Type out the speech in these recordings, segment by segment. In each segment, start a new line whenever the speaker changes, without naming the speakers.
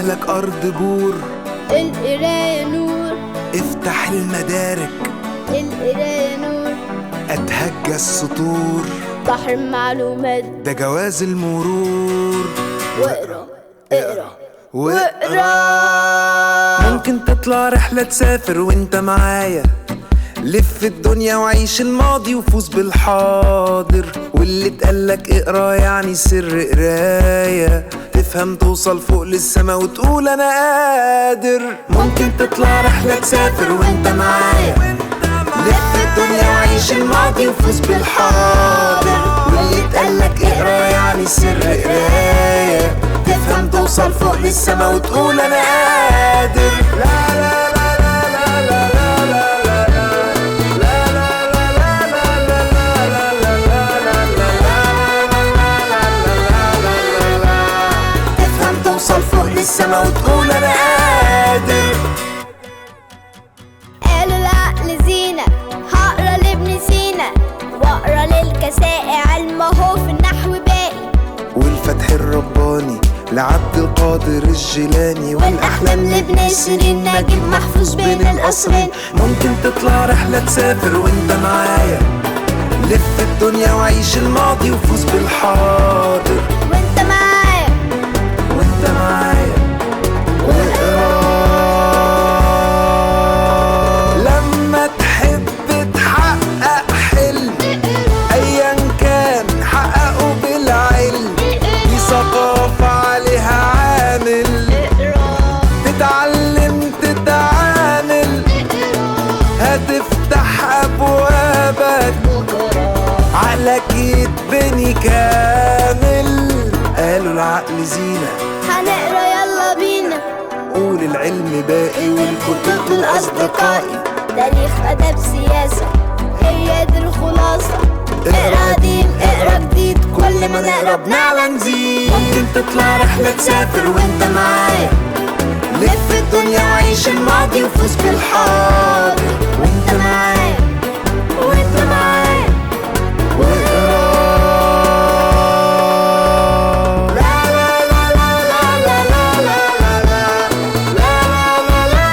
لك أرض بور
القراية نور
افتح المدارك
القراية نور
أتهجى السطور
بحر المعلومات
ده جواز المرور
واقرا اقرا
واقرا ممكن تطلع رحلة تسافر وانت معايا لف الدنيا وعيش الماضي وفوز بالحاضر واللي اتقالك اقرا يعني سر قراية تفهم توصل فوق للسما وتقول انا قادر ممكن تطلع رحلة تسافر وانت معايا لف الدنيا وعيش الماضي وفوز بالحاضر واللي اتقالك اقرا يعني سر قراية تفهم توصل فوق للسما وتقول انا قادر لا لا لا لا لا لا لا لا لا تفهم توصل فوق للسما وتقول انا قادر
قالوا العقل زينة هقرا لابن سينا واقرا للكسائي علم اهو في النحو باقي
والفتح الرباني لعبد القادر الجيلاني
والاحلام لابن سيرين نجيب محفوظ بين القصرين
ممكن تطلع رحلة تسافر وانت معايا لف الدنيا وعيش الماضي وفوز بالحاضر
وانت معايا
وانت معايا واقرا لما تحب تحقق حلم ايا كان حققه بالعلم دي ثقافة عليها عامل تتعلم تتعامل هتفتح ابوابك عقلك يتبني كامل قالوا العقل زينة
هنقرا يلا بينا
قول العلم باقي والكتب
كتب الأصدقائي تاريخ أدب سياسة هي دي الخلاصة اقرا قديم اقرا جديد كل ما نقرا بنعلى نزيد
ممكن تطلع رحلة تسافر وانت معايا لف الدنيا وعيش الماضي وفوز بالحاضر وانت معايا
وانت معايا
واقرا لا لا لا لا لا لا لا لا لا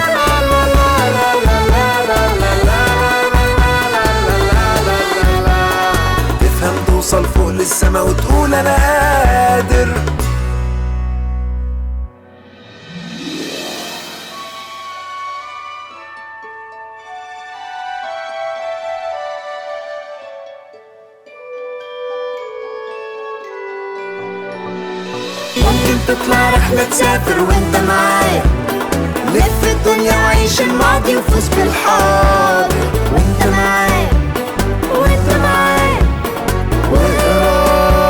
تفهم توصل فوق للسما وتقول انا قادر ممكن تطلع رحلة تسافر وانت معايا لف الدنيا وعيش الماضي وفوز بالحاضر وانت معايا
وانت معايا
واقرا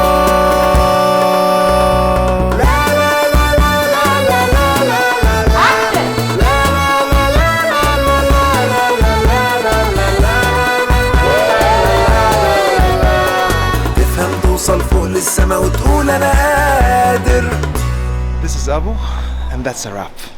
لا لا لا لا لا لا لا لا تفهم توصل فوق للسما وتقول انا قادر
This is Abu, and that's a wrap.